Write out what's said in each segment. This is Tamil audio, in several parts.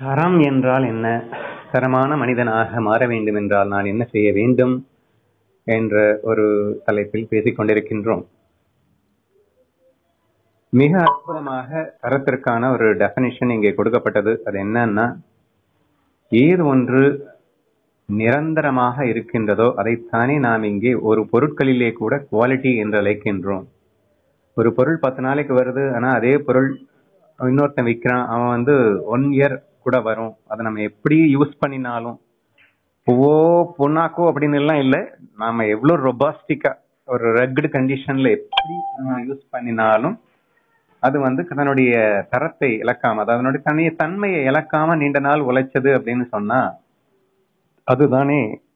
தரம் என்றால் என்ன தரமான மனிதனாக மாற வேண்டும் என்றால் நான் என்ன செய்ய வேண்டும் என்ற ஒரு தலைப்பில் பேசிக் கொண்டிருக்கின்றோம் மிக அற்புதமாக தரத்திற்கான ஒரு டெபனிஷன் இங்கே கொடுக்கப்பட்டது அது என்னன்னா ஏது ஒன்று நிரந்தரமாக இருக்கின்றதோ அதைத்தானே நாம் இங்கே ஒரு பொருட்களிலே கூட குவாலிட்டி என்று அழைக்கின்றோம் ஒரு பொருள் பத்து நாளைக்கு வருது ஆனா அதே பொருள் இன்னொருத்தன் விற்கிறான் அவன் வந்து ஒன் இயர் கூட வரும் அதை நம்ம எப்படி யூஸ் பண்ணினாலும் பூவோ பொண்ணாக்கோ அப்படின்னு எல்லாம் இல்லை நாம எவ்வளவு ரொபாஸ்டிக்கா ஒரு ரக்டு கண்டிஷன்ல எப்படி நம்ம யூஸ் பண்ணினாலும் அது வந்து தன்னுடைய தரத்தை இழக்காம அதாவது அதனுடைய தன்னைய தன்மையை இழக்காம நீண்ட நாள் உழைச்சது அப்படின்னு சொன்னா அதுதானே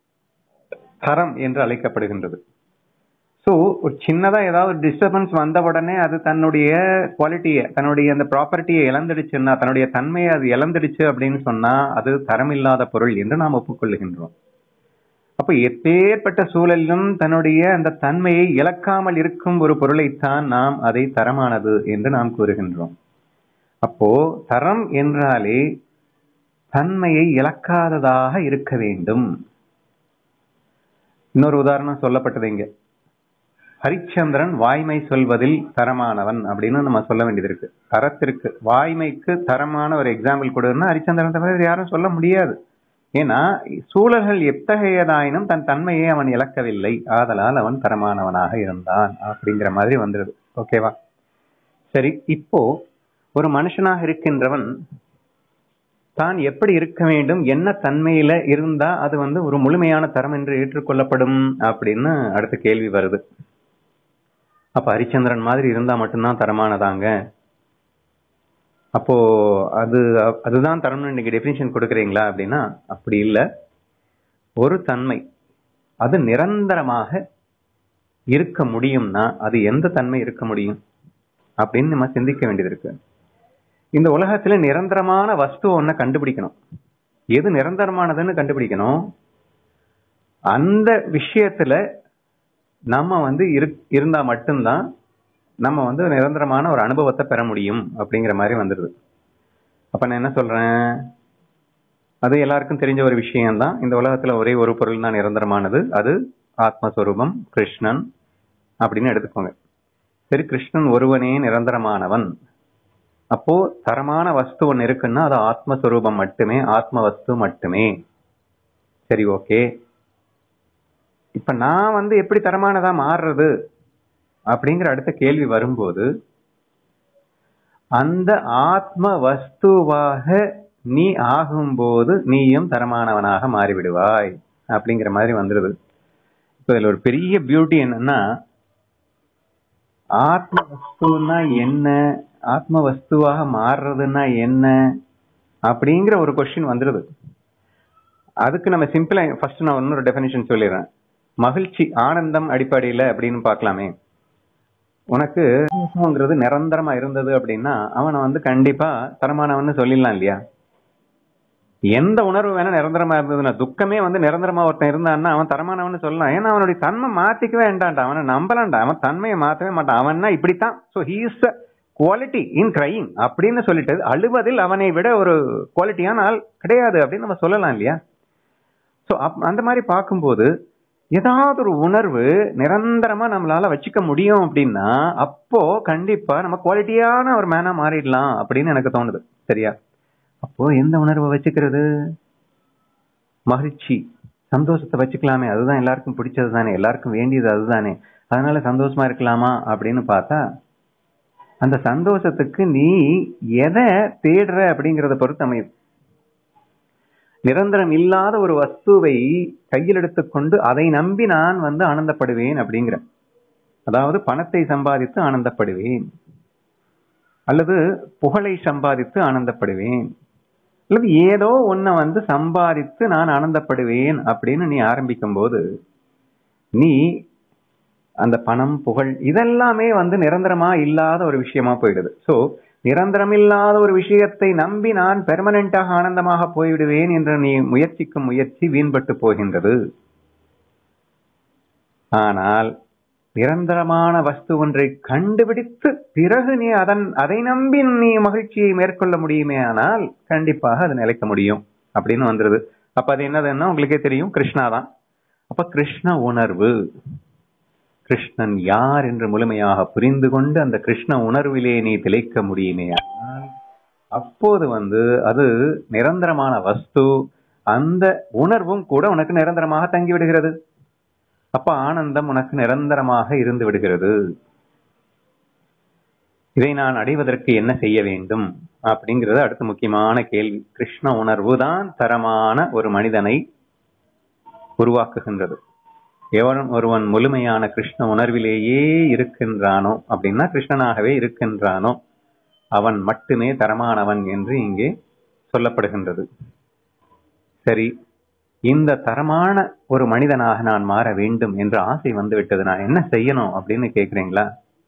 தரம் என்று அழைக்கப்படுகின்றது ஸோ ஒரு சின்னதா ஏதாவது டிஸ்டர்பன்ஸ் வந்த உடனே அது தன்னுடைய குவாலிட்டியை தன்னுடைய அந்த ப்ராப்பர்ட்டியை இழந்துடுச்சுன்னா தன்னுடைய தன்மையை அது இழந்துடுச்சு அப்படின்னு சொன்னா அது தரமில்லாத பொருள் என்று நாம் ஒப்புக்கொள்ளுகின்றோம் அப்ப எப்பேற்பட்ட சூழலிலும் தன்னுடைய அந்த தன்மையை இழக்காமல் இருக்கும் ஒரு பொருளைத்தான் நாம் அதை தரமானது என்று நாம் கூறுகின்றோம் அப்போ தரம் என்றாலே தன்மையை இழக்காததாக இருக்க வேண்டும் இன்னொரு உதாரணம் சொல்லப்பட்டது இங்க ஹரிச்சந்திரன் வாய்மை சொல்வதில் தரமானவன் அப்படின்னு நம்ம சொல்ல வேண்டியது இருக்கு தரத்திற்கு வாய்மைக்கு தரமான ஒரு எக்ஸாம்பிள் கொடுன்னா ஹரிச்சந்திரன் தவிர யாரும் சொல்ல முடியாது ஏன்னா சூழல்கள் எத்தகையதாயினும் தன் தன்மையை அவன் இழக்கவில்லை ஆதலால் அவன் தரமானவனாக இருந்தான் அப்படிங்கிற மாதிரி வந்துடுது ஓகேவா சரி இப்போ ஒரு மனுஷனாக இருக்கின்றவன் தான் எப்படி இருக்க வேண்டும் என்ன தன்மையில இருந்தா அது வந்து ஒரு முழுமையான தரம் என்று ஏற்றுக்கொள்ளப்படும் அப்படின்னு அடுத்த கேள்வி வருது அப்ப ஹரிச்சந்திரன் மாதிரி இருந்தா மட்டும்தான் தரமானதாங்க அப்போ அது அதுதான் தரம்னு நீங்க டெபினிஷன் கொடுக்குறீங்களா அப்படின்னா அப்படி இல்லை ஒரு தன்மை அது நிரந்தரமாக இருக்க முடியும்னா அது எந்த தன்மை இருக்க முடியும் அப்படின்னு நம்ம சிந்திக்க வேண்டியது இருக்கு இந்த உலகத்துல நிரந்தரமான வஸ்து ஒன்ன கண்டுபிடிக்கணும் எது நிரந்தரமானதுன்னு கண்டுபிடிக்கணும் அந்த விஷயத்துல நம்ம வந்து இரு இருந்தா மட்டும்தான் நம்ம வந்து நிரந்தரமான ஒரு அனுபவத்தை பெற முடியும் அப்படிங்கிற மாதிரி வந்துடுது அப்ப நான் என்ன சொல்றேன் அது எல்லாருக்கும் தெரிஞ்ச ஒரு விஷயம்தான் இந்த உலகத்துல ஒரே ஒரு பொருள் தான் நிரந்தரமானது அது ஆத்மஸ்வரூபம் கிருஷ்ணன் அப்படின்னு எடுத்துக்கோங்க சரி கிருஷ்ணன் ஒருவனே நிரந்தரமானவன் அப்போ தரமான வஸ்து ஒன்னு இருக்குன்னா அது ஆத்மஸ்வரூபம் மட்டுமே ஆத்ம வஸ்து மட்டுமே சரி ஓகே இப்ப நான் வந்து எப்படி தரமானதா மாறுறது அப்படிங்கிற அடுத்த கேள்வி வரும்போது அந்த ஆத்ம வஸ்துவாக நீ ஆகும்போது நீயும் தரமானவனாக மாறிவிடுவாய் அப்படிங்கிற மாதிரி வந்துடுது இப்ப இதுல ஒரு பெரிய பியூட்டி என்னன்னா ஆத்ம வஸ்துன்னா என்ன ஆத்ம வஸ்துவாக மாறுறதுன்னா என்ன அப்படிங்கிற ஒரு கொஸ்டின் வந்துடுது அதுக்கு நம்ம சிம்பிளா ஃபர்ஸ்ட் நான் இன்னொரு டெபினிஷன் சொல்லிடுறேன் மகிழ்ச்சி ஆனந்தம் அடிப்படையில அப்படின்னு பார்க்கலாமே உனக்கு சந்தோஷங்கிறது நிரந்தரமா இருந்தது அப்படின்னா அவனை வந்து கண்டிப்பா தரமானவன் சொல்லிடலாம் இல்லையா எந்த உணர்வு வேணா நிரந்தரமா இருந்ததுன்னா துக்கமே வந்து நிரந்தரமா ஒருத்தன் இருந்தான்னா அவன் தரமானவன் சொல்லலாம் ஏன்னா அவனுடைய தன்மை மாத்திக்கவே வேண்டான்டா அவனை நம்பலான்டா அவன் தன்மையை மாத்தவே மாட்டான் அவன்னா இப்படித்தான் so he's quality in crying அப்படின்னு சொல்லிட்டு அழுவதில் அவனை விட ஒரு குவாலிட்டியான ஆள் கிடையாது அப்படின்னு நம்ம சொல்லலாம் இல்லையா ஸோ அந்த மாதிரி பார்க்கும்போது ஏதாவது ஒரு உணர்வு நிரந்தரமா நம்மளால வச்சுக்க முடியும் அப்படின்னா அப்போ கண்டிப்பா நம்ம குவாலிட்டியான ஒரு மேனா மாறிடலாம் அப்படின்னு எனக்கு தோணுது சரியா அப்போ எந்த உணர்வை வச்சுக்கிறது மகிழ்ச்சி சந்தோஷத்தை வச்சுக்கலாமே அதுதான் எல்லாருக்கும் பிடிச்சது தானே எல்லாருக்கும் வேண்டியது அதுதானே அதனால சந்தோஷமா இருக்கலாமா அப்படின்னு பார்த்தா அந்த சந்தோஷத்துக்கு நீ எதை தேடுற அப்படிங்கறத பொறுத்து அமையும் நிரந்தரம் இல்லாத ஒரு வஸ்துவை கையில் எடுத்துக்கொண்டு அதை நம்பி நான் வந்து ஆனந்தப்படுவேன் அப்படிங்கிற அதாவது பணத்தை சம்பாதித்து ஆனந்தப்படுவேன் அல்லது புகழை சம்பாதித்து ஆனந்தப்படுவேன் அல்லது ஏதோ ஒன்ன வந்து சம்பாதித்து நான் ஆனந்தப்படுவேன் அப்படின்னு நீ ஆரம்பிக்கும் போது நீ அந்த பணம் புகழ் இதெல்லாமே வந்து நிரந்தரமா இல்லாத ஒரு விஷயமா போயிடுது சோ நிரந்தரமில்லாத ஒரு விஷயத்தை நம்பி நான் பெர்மனண்டாக ஆனந்தமாக போய்விடுவேன் என்று நீ முயற்சிக்கும் முயற்சி வீண்பட்டு போகின்றது ஆனால் நிரந்தரமான வஸ்து ஒன்றை கண்டுபிடித்து பிறகு நீ அதன் அதை நம்பி நீ மகிழ்ச்சியை மேற்கொள்ள முடியுமே ஆனால் கண்டிப்பாக அது நிலைக்க முடியும் அப்படின்னு வந்துருது அப்ப அது என்னதுன்னா உங்களுக்கே தெரியும் கிருஷ்ணா தான் அப்ப கிருஷ்ண உணர்வு கிருஷ்ணன் யார் என்று முழுமையாக புரிந்து கொண்டு அந்த கிருஷ்ண உணர்விலே நீ திளைக்க முடியுமே ஆனால் அப்போது வந்து அது நிரந்தரமான வஸ்து அந்த உணர்வும் கூட உனக்கு நிரந்தரமாக தங்கி விடுகிறது அப்ப ஆனந்தம் உனக்கு நிரந்தரமாக இருந்து விடுகிறது இதை நான் அடைவதற்கு என்ன செய்ய வேண்டும் அப்படிங்கிறது அடுத்த முக்கியமான கேள்வி கிருஷ்ண உணர்வு தான் தரமான ஒரு மனிதனை உருவாக்குகின்றது எவன் ஒருவன் முழுமையான கிருஷ்ண உணர்விலேயே இருக்கின்றானோ அப்படின்னா கிருஷ்ணனாகவே இருக்கின்றானோ அவன் மட்டுமே தரமானவன் என்று இங்கே சொல்லப்படுகின்றது சரி இந்த தரமான ஒரு மனிதனாக நான் மாற வேண்டும் என்ற ஆசை வந்து விட்டது நான் என்ன செய்யணும் அப்படின்னு கேக்குறீங்களா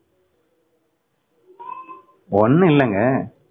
ஒண்ணு இல்லைங்க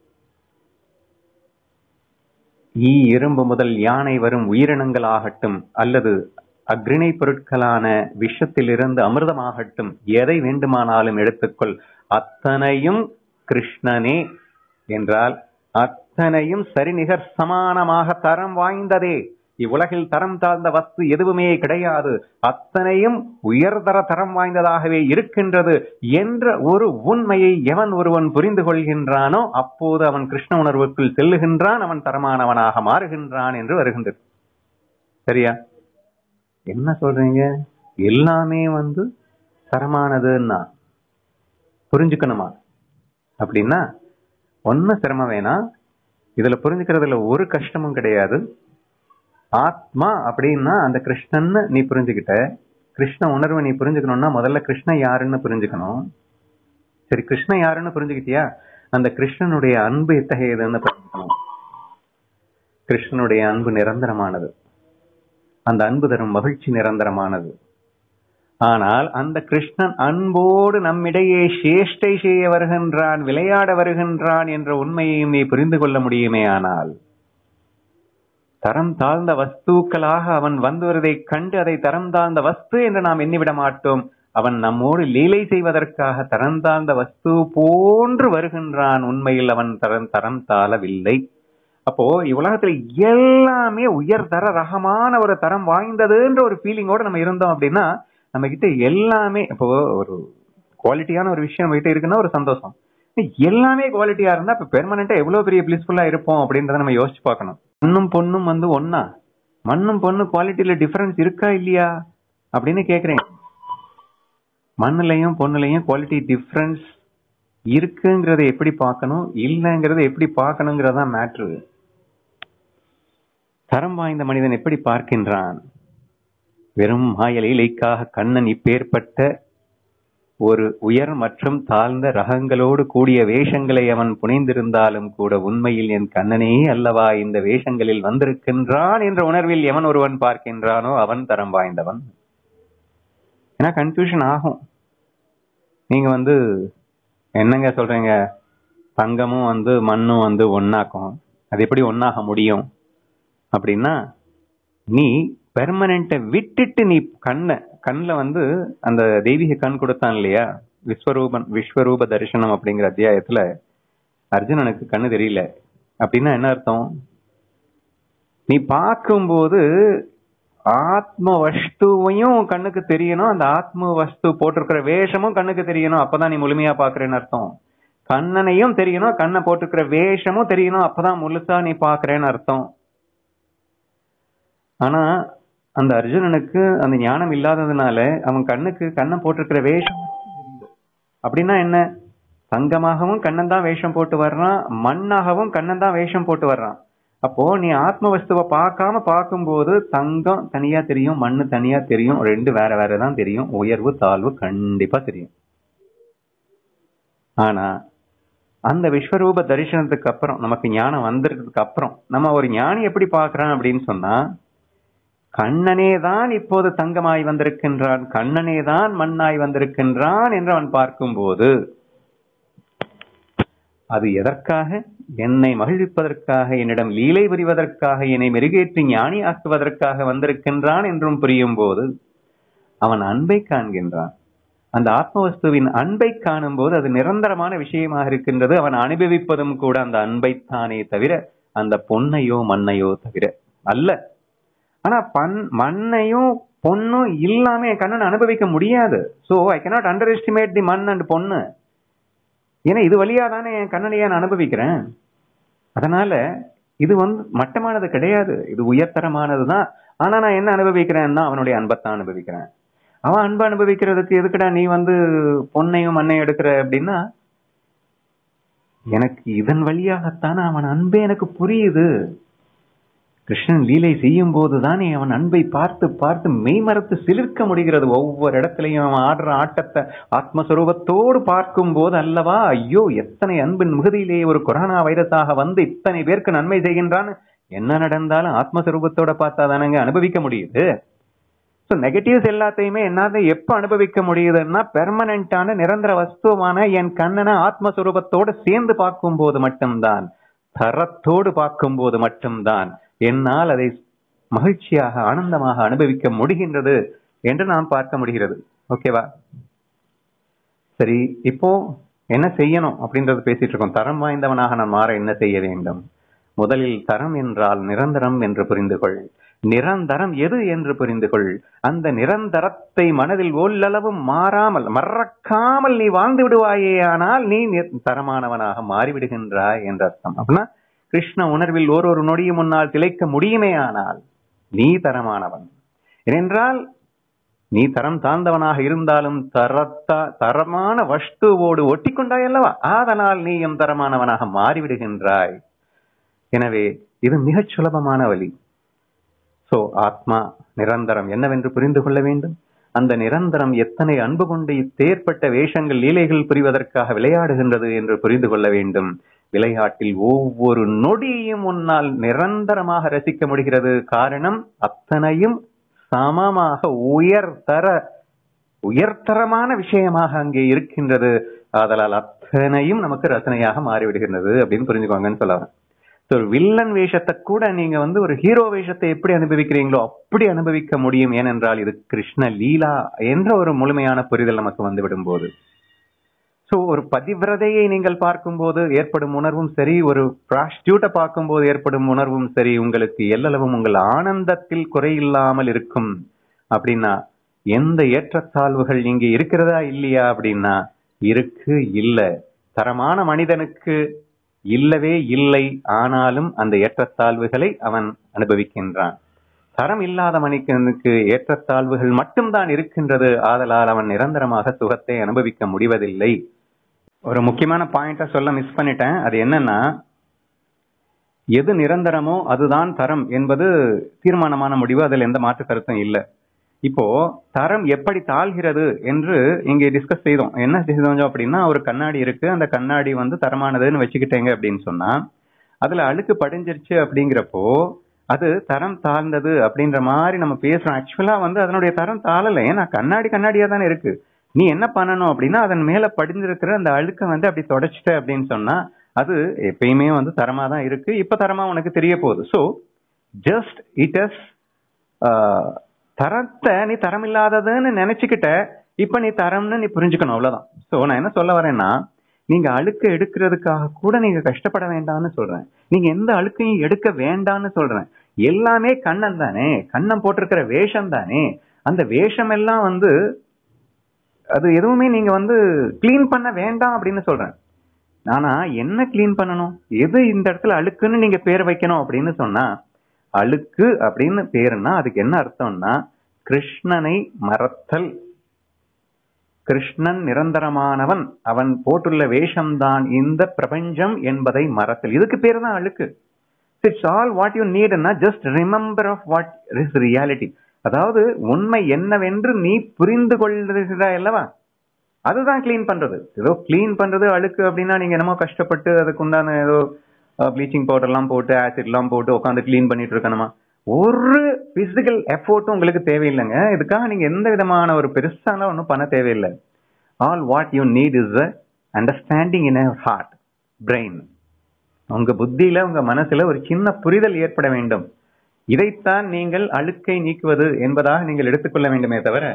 ஈ இரும்பு முதல் யானை வரும் உயிரினங்கள் ஆகட்டும் அல்லது அக்ரிணை பொருட்களான விஷத்திலிருந்து அமிர்தமாகட்டும் எதை வேண்டுமானாலும் எடுத்துக்கொள் அத்தனையும் கிருஷ்ணனே என்றால் அத்தனையும் சரிநிகர் சமானமாக தரம் வாய்ந்ததே இவ்வுலகில் தரம் தாழ்ந்த வஸ்து எதுவுமே கிடையாது அத்தனையும் உயர்தர தரம் வாய்ந்ததாகவே இருக்கின்றது என்ற ஒரு உண்மையை எவன் ஒருவன் புரிந்து கொள்கின்றானோ அப்போது அவன் கிருஷ்ண உணர்வுக்குள் செல்லுகின்றான் அவன் தரமானவனாக மாறுகின்றான் என்று வருகின்றது சரியா என்ன சொல்றீங்க எல்லாமே வந்து தரமானதுன்னா புரிஞ்சுக்கணுமா அப்படின்னா ஒன்னும் சிரமம் வேணாம் இதுல புரிஞ்சுக்கிறதுல ஒரு கஷ்டமும் கிடையாது ஆத்மா அப்படின்னா அந்த கிருஷ்ணன்னு நீ புரிஞ்சுக்கிட்ட கிருஷ்ண உணர்வை நீ புரிஞ்சுக்கணும்னா முதல்ல கிருஷ்ணன் யாருன்னு புரிஞ்சுக்கணும் சரி கிருஷ்ணன் யாருன்னு புரிஞ்சுக்கிட்டியா அந்த கிருஷ்ணனுடைய அன்பு எத்தகையதுன்னு புரிஞ்சுக்கணும் கிருஷ்ணனுடைய அன்பு நிரந்தரமானது அந்த அன்பு தரும் மகிழ்ச்சி நிரந்தரமானது ஆனால் அந்த கிருஷ்ணன் அன்போடு நம்மிடையே சேஷ்டை செய்ய வருகின்றான் விளையாட வருகின்றான் என்ற உண்மையையும் நீ புரிந்து கொள்ள முடியுமே ஆனால் தரம் தாழ்ந்த வஸ்துக்களாக அவன் வந்து வருவதைக் கண்டு அதை தரம் தாழ்ந்த வஸ்து என்று நாம் எண்ணிவிட மாட்டோம் அவன் நம்மோடு லீலை செய்வதற்காக தரம் தாழ்ந்த வஸ்து போன்று வருகின்றான் உண்மையில் அவன் தரம் தரம் தாழவில்லை அப்போ இவ்வுலகத்துல எல்லாமே உயர்தர ரகமான ஒரு தரம் வாய்ந்ததுன்ற ஒரு ஃபீலிங்கோட நம்ம இருந்தோம் அப்படின்னா நம்ம கிட்ட எல்லாமே இப்போ ஒரு குவாலிட்டியான ஒரு விஷயம் நம்ம கிட்ட இருக்குன்னா ஒரு சந்தோஷம் எல்லாமே குவாலிட்டியா இருந்தா இப்ப பெர்மனண்டா எவ்வளவு பெரிய பிளிஸ்ஃபுல்லா இருப்போம் அப்படின்றத நம்ம யோசிச்சு பார்க்கணும் மண்ணும் பொண்ணும் வந்து ஒன்னா மண்ணும் பொண்ணு குவாலிட்டியில டிஃபரன்ஸ் இருக்கா இல்லையா அப்படின்னு கேக்குறேன் மண்ணுலையும் பொண்ணுலையும் குவாலிட்டி டிஃபரன்ஸ் இருக்குங்கிறத எப்படி பார்க்கணும் இல்லைங்கிறத எப்படி பார்க்கணுங்கிறதா மேட்ரு தரம் வாய்ந்த மனிதன் எப்படி பார்க்கின்றான் வெறும் மாயலை இலைக்காக கண்ணன் இப்பேற்பட்ட ஒரு உயர் மற்றும் தாழ்ந்த ரகங்களோடு கூடிய வேஷங்களை அவன் புனைந்திருந்தாலும் கூட உண்மையில் என் கண்ணனே அல்லவா இந்த வேஷங்களில் வந்திருக்கின்றான் என்ற உணர்வில் எவன் ஒருவன் பார்க்கின்றானோ அவன் தரம் வாய்ந்தவன் ஏன்னா கன்ஃபியூஷன் ஆகும் நீங்க வந்து என்னங்க சொல்றீங்க தங்கமும் வந்து மண்ணும் வந்து ஒன்னாக்கும் அது எப்படி ஒன்னாக முடியும் அப்படின்னா நீ பெர்மனண்ட்டை விட்டுட்டு நீ கண்ணை கண்ணில் வந்து அந்த தெய்வீக கண் கொடுத்தான் இல்லையா விஸ்வரூபன் விஸ்வரூப தரிசனம் அப்படிங்கிற அத்தியாயத்துல அர்ஜுனனுக்கு கண்ணு தெரியல அப்படின்னா என்ன அர்த்தம் நீ பார்க்கும்போது ஆத்ம வஸ்துவையும் கண்ணுக்கு தெரியணும் அந்த ஆத்ம வஸ்து போட்டிருக்கிற வேஷமும் கண்ணுக்கு தெரியணும் அப்பதான் நீ முழுமையா பாக்குறேன்னு அர்த்தம் கண்ணனையும் தெரியணும் கண்ணை போட்டிருக்கிற வேஷமும் தெரியணும் அப்பதான் முழுசா நீ பாக்குறேன்னு அர்த்தம் ஆனா அந்த அர்ஜுனனுக்கு அந்த ஞானம் இல்லாததுனால அவன் கண்ணுக்கு கண்ணை போட்டிருக்கிற வேஷம் அப்படின்னா என்ன தங்கமாகவும் கண்ணன் தான் வேஷம் போட்டு வர்றான் மண்ணாகவும் கண்ணன் தான் வேஷம் போட்டு வர்றான் அப்போ நீ ஆத்ம வஸ்துவை பார்க்காம பார்க்கும்போது தங்கம் தனியா தெரியும் மண்ணு தனியா தெரியும் ரெண்டு வேற வேற தான் தெரியும் உயர்வு தாழ்வு கண்டிப்பா தெரியும் ஆனா அந்த விஸ்வரூப தரிசனத்துக்கு அப்புறம் நமக்கு ஞானம் வந்திருக்கிறதுக்கு அப்புறம் நம்ம ஒரு ஞானி எப்படி பார்க்கறான் அப்படின்னு சொன்னா கண்ணனே தான் இப்போது தங்கமாய் வந்திருக்கின்றான் கண்ணனே தான் மண்ணாய் வந்திருக்கின்றான் என்று அவன் பார்க்கும்போது அது எதற்காக என்னை மகிழ்விப்பதற்காக என்னிடம் லீலை புரிவதற்காக என்னை மெருகேற்றி ஞானி ஆக்குவதற்காக வந்திருக்கின்றான் என்றும் புரியும் போது அவன் அன்பை காண்கின்றான் அந்த ஆத்மவஸ்துவின் அன்பை காணும் போது அது நிரந்தரமான விஷயமாக இருக்கின்றது அவன் அனுபவிப்பதும் கூட அந்த அன்பைத்தானே தவிர அந்த பொன்னையோ மண்ணையோ தவிர அல்ல ஆனா பண் மண்ணையும் பொண்ணும் இல்லாம என் கண்ணன் அனுபவிக்க முடியாது so I cannot underestimate the man and பொண்ணு ஏன்னா இது வழியா தானே என் கண்ணனையே நான் அனுபவிக்கிறேன் அதனால இது வந்து மட்டமானது கிடையாது இது உயர்தரமானதுதான் ஆனா நான் என்ன அனுபவிக்கிறேன்னா அவனுடைய அன்பைத்தான் அனுபவிக்கிறேன் அவன் அன்பை அனுபவிக்கிறதுக்கு எதுக்குடா நீ வந்து பொன்னையும் மண்ணையும் எடுக்கிற அப்படின்னா எனக்கு இதன் வழியாகத்தானே அவன் அன்பே எனக்கு புரியுது கிருஷ்ணன் லீலை செய்யும் போதுதானே அவன் அன்பை பார்த்து பார்த்து மெய்மறத்து சிலிர்க்க முடிகிறது ஒவ்வொரு இடத்துலையும் அவன் ஆடுற ஆட்டத்தை ஆத்மஸ்வரூபத்தோடு பார்க்கும் போது அல்லவா ஐயோ எத்தனை அன்பின் மிகுதியிலே ஒரு கொரோனா வைரஸாக வந்து இத்தனை பேருக்கு நன்மை செய்கின்றான் என்ன நடந்தாலும் ஆத்மஸ்வரூபத்தோட பார்த்தா தானங்க அனுபவிக்க முடியுது ஸோ நெகட்டிவ்ஸ் எல்லாத்தையுமே என்னால எப்ப அனுபவிக்க முடியுதுன்னா பெர்மனண்டான நிரந்தர வஸ்துவான என் கண்ணனை ஆத்மஸ்வரூபத்தோட சேர்ந்து பார்க்கும் போது மட்டும்தான் தரத்தோடு பார்க்கும் போது மட்டும்தான் என்னால் அதை மகிழ்ச்சியாக ஆனந்தமாக அனுபவிக்க முடிகின்றது என்று நாம் பார்க்க முடிகிறது ஓகேவா சரி இப்போ என்ன செய்யணும் அப்படின்றது பேசிட்டு இருக்கோம் தரம் வாய்ந்தவனாக நான் மாற என்ன செய்ய வேண்டும் முதலில் தரம் என்றால் நிரந்தரம் என்று புரிந்து கொள் நிரந்தரம் எது என்று புரிந்து கொள் அந்த நிரந்தரத்தை மனதில் ஓல்லளவும் மாறாமல் மறக்காமல் நீ வாழ்ந்து விடுவாயே ஆனால் நீ நி- தரமானவனாக மாறிவிடுகின்றாய் என்ற அர்த்தம் அப்படின்னா கிருஷ்ண உணர்வில் ஓரொரு நொடியும் முன்னால் திளைக்க முடியுமே ஆனால் நீ தரமானவன் ஏனென்றால் நீ தரம் தாழ்ந்தவனாக இருந்தாலும் தரத்தா தரமான வஸ்துவோடு ஒட்டிக்கொண்டாய் அல்லவா ஆதலால் நீயும் தரமானவனாக மாறிவிடுகின்றாய் எனவே இது மிகச் சுலபமான வழி சோ ஆத்மா நிரந்தரம் என்னவென்று புரிந்து கொள்ள வேண்டும் அந்த நிரந்தரம் எத்தனை அன்பு கொண்டு இத்தேற்பட்ட வேஷங்கள் லீலைகள் புரிவதற்காக விளையாடுகின்றது என்று புரிந்து கொள்ள வேண்டும் விளையாட்டில் ஒவ்வொரு நொடியையும் உன்னால் நிரந்தரமாக ரசிக்க முடிகிறது காரணம் அத்தனையும் சமமாக உயர்தர உயர்தரமான விஷயமாக அங்கே இருக்கின்றது ஆதலால் அத்தனையும் நமக்கு ரசனையாக மாறிவிடுகின்றது அப்படின்னு புரிஞ்சுக்கோங்கன்னு சொல்லலாம் ஸோ வில்லன் வேஷத்தை கூட நீங்க வந்து ஒரு ஹீரோ வேஷத்தை எப்படி அனுபவிக்கிறீங்களோ அப்படி அனுபவிக்க முடியும் ஏனென்றால் இது கிருஷ்ண லீலா என்ற ஒரு முழுமையான புரிதல் நமக்கு வந்துவிடும் போது சோ ஒரு பதிவிரதையை நீங்கள் பார்க்கும்போது ஏற்படும் உணர்வும் சரி ஒரு ப்ராஸ்டியூட்டை பார்க்கும்போது ஏற்படும் உணர்வும் சரி உங்களுக்கு எல்லளவும் உங்கள் ஆனந்தத்தில் குறையில்லாமல் இருக்கும் அப்படின்னா எந்த ஏற்றத்தாழ்வுகள் இங்க இருக்கிறதா இல்லையா அப்படின்னா இருக்கு இல்ல தரமான மனிதனுக்கு இல்லவே இல்லை ஆனாலும் அந்த ஏற்றத்தாழ்வுகளை அவன் அனுபவிக்கின்றான் தரம் இல்லாத மனிதனுக்கு ஏற்றத்தாழ்வுகள் மட்டும்தான் இருக்கின்றது ஆதலால் அவன் நிரந்தரமாக சுகத்தை அனுபவிக்க முடிவதில்லை ஒரு முக்கியமான பாயிண்ட சொல்ல மிஸ் பண்ணிட்டேன் அது என்னன்னா எது நிரந்தரமோ அதுதான் தரம் என்பது தீர்மானமான முடிவு அதில் எந்த மாற்று கருத்தும் இல்லை இப்போ தரம் எப்படி தாழ்கிறது என்று இங்கே டிஸ்கஸ் செய்தோம் என்ன செய்தோம் அப்படின்னா ஒரு கண்ணாடி இருக்கு அந்த கண்ணாடி வந்து தரமானதுன்னு வச்சுக்கிட்டேங்க அப்படின்னு சொன்னா அதுல அழுக்கு படிஞ்சிருச்சு அப்படிங்கிறப்போ அது தரம் தாழ்ந்தது அப்படின்ற மாதிரி நம்ம பேசுறோம் ஆக்சுவலா வந்து அதனுடைய தரம் தாழல ஏன்னா கண்ணாடி கண்ணாடியா தானே இருக்கு நீ என்ன பண்ணணும் அப்படின்னா அதன் மேல படிஞ்சிருக்கிற அந்த அழுக்க வந்து அப்படி தொடச்சிட்ட அப்படின்னு சொன்னா அது எப்பயுமே வந்து தரமா தான் இருக்கு இப்ப தரமா உனக்கு தெரிய போகுது ஸோ ஜஸ்ட் இட் இஸ் தரத்தை நீ தரம் இல்லாததுன்னு நினைச்சுக்கிட்ட இப்ப நீ தரம்னு நீ புரிஞ்சுக்கணும் அவ்வளவுதான் சோ நான் என்ன சொல்ல வரேன்னா நீங்க அழுக்க எடுக்கிறதுக்காக கூட நீங்க கஷ்டப்பட வேண்டாம்னு சொல்றேன் நீங்க எந்த அழுக்கையும் எடுக்க வேண்டாம்னு சொல்றேன் எல்லாமே கண்ணன் தானே கண்ணன் போட்டிருக்கிற வேஷம் தானே அந்த வேஷம் எல்லாம் வந்து அது எதுவுமே நீங்க வந்து கிளீன் பண்ண வேண்டாம் அப்படின்னு சொல்றேன் ஆனா என்ன கிளீன் பண்ணணும் எது இந்த இடத்துல அழுக்குன்னு நீங்க பேர் வைக்கணும் அப்படின்னு சொன்னா அழுக்கு அப்படின்னு பேருனா அதுக்கு என்ன அர்த்தம்னா கிருஷ்ணனை மறத்தல் கிருஷ்ணன் நிரந்தரமானவன் அவன் போட்டுள்ள வேஷம்தான் இந்த பிரபஞ்சம் என்பதை மறத்தல் இதுக்கு பேர் தான் அழுக்கு இட்ஸ் ஆல் வாட் யூ நீட்னா just remember of what is reality அதாவது உண்மை என்னவென்று நீ புரிந்து கொள்கிறாய் அல்லவா அதுதான் கிளீன் பண்றது ஏதோ கிளீன் பண்றது அழுக்கு அப்படின்னா நீங்க என்னமோ கஷ்டப்பட்டு அதுக்கு உண்டான ஏதோ ப்ளீச்சிங் பவுடர் எல்லாம் போட்டு ஆசிட் எல்லாம் போட்டு உட்காந்து கிளீன் பண்ணிட்டு இருக்கணுமா ஒரு பிசிக்கல் எஃபோர்ட்டும் உங்களுக்கு தேவையில்லைங்க இதுக்காக நீங்க எந்த விதமான ஒரு பெருசான ஒன்றும் பண்ண தேவையில்லை all what you need is a understanding in heart brain உங்க புத்தியில உங்க மனசுல ஒரு சின்ன புரிதல் ஏற்பட வேண்டும் இதைத்தான் நீங்கள் அழுக்கை நீக்குவது என்பதாக நீங்கள் எடுத்துக்கொள்ள வேண்டுமே தவிர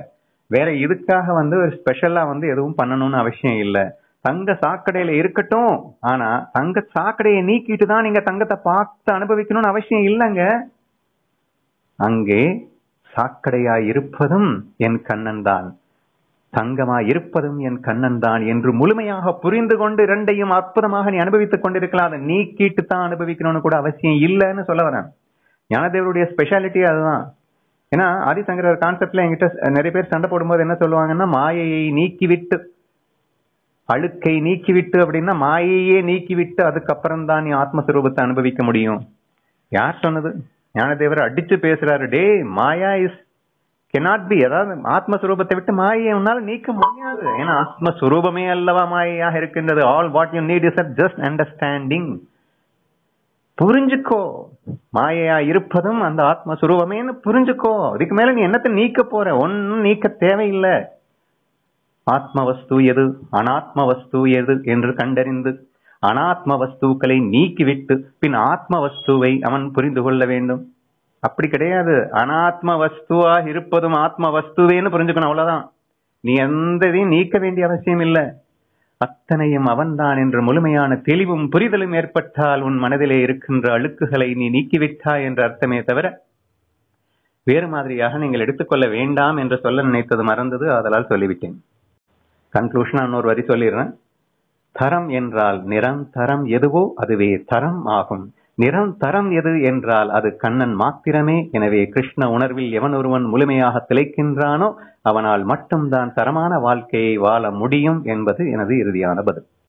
வேற இதுக்காக வந்து ஒரு ஸ்பெஷலா வந்து எதுவும் பண்ணணும்னு அவசியம் இல்ல தங்க சாக்கடையில இருக்கட்டும் ஆனா தங்க சாக்கடையை நீக்கிட்டு தான் நீங்க தங்கத்தை பார்த்து அனுபவிக்கணும்னு அவசியம் இல்லைங்க அங்கே சாக்கடையா இருப்பதும் என் கண்ணன் தான் தங்கமா இருப்பதும் என் கண்ணன் தான் என்று முழுமையாக புரிந்து கொண்டு இரண்டையும் அற்புதமாக நீ அனுபவித்துக் கொண்டிருக்கலாம் அதை நீக்கிட்டு தான் அனுபவிக்கணும்னு கூட அவசியம் இல்லைன்னு சொல்ல வரேன் ஞானதேவருடைய ஸ்பெஷாலிட்டி அதுதான் ஏன்னா ஆதிசங்கரர் கான்செப்ட்ல என்கிட்ட நிறைய பேர் சண்டை போடும்போது என்ன சொல்லுவாங்கன்னா மாயையை நீக்கிவிட்டு அழுக்கை நீக்கிவிட்டு அப்படின்னா மாயையே நீக்கிவிட்டு அதுக்கப்புறம் தான் நீ ஆத்மஸ்வரூபத்தை அனுபவிக்க முடியும் யார் சொன்னது ஞானதேவர் அடிச்சு பேசுறாரு the maya is cannot be அதாவது ஆத்மஸ்வரூபத்தை விட்டு மாயை உன்னால நீக்க முடியாது ஏன்னா ஆத்மஸ்வரூபமே அல்லவா மாயையாக இருக்கின்றது all what you need is just understanding புரிஞ்சுக்கோ மாயையா இருப்பதும் அந்த ஆத்மஸ்வரூபமேன்னு புரிஞ்சுக்கோ இதுக்கு மேல நீ என்னத்தை நீக்க போற ஒன்னும் நீக்க தேவையில்லை ஆத்ம வஸ்து எது அனாத்ம வஸ்து எது என்று கண்டறிந்து அனாத்ம வஸ்துக்களை நீக்கிவிட்டு பின் ஆத்ம வஸ்துவை அவன் புரிந்து கொள்ள வேண்டும் அப்படி கிடையாது அனாத்ம வஸ்துவா இருப்பதும் ஆத்ம வஸ்துவேன்னு புரிஞ்சுக்கணும் அவ்வளவுதான் நீ எந்த இதையும் நீக்க வேண்டிய அவசியம் இல்லை அத்தனையும் அவன்தான் என்ற முழுமையான தெளிவும் புரிதலும் ஏற்பட்டால் உன் மனதிலே இருக்கின்ற அழுக்குகளை நீ நீக்கிவிட்டாய் என்ற அர்த்தமே தவிர வேறு மாதிரியாக நீங்கள் எடுத்துக்கொள்ள வேண்டாம் என்று சொல்ல நினைத்தது மறந்தது அதனால் சொல்லிவிட்டேன் கன்க்ளூஷனா இன்னொரு வரி சொல்லிடுறேன் தரம் என்றால் நிறம் தரம் எதுவோ அதுவே தரம் ஆகும் நிறம் தரம் எது என்றால் அது கண்ணன் மாத்திரமே எனவே கிருஷ்ண உணர்வில் எவன் ஒருவன் முழுமையாக திளைக்கின்றானோ அவனால் மட்டும்தான் தரமான வாழ்க்கையை வாழ முடியும் என்பது எனது இறுதியான பதில்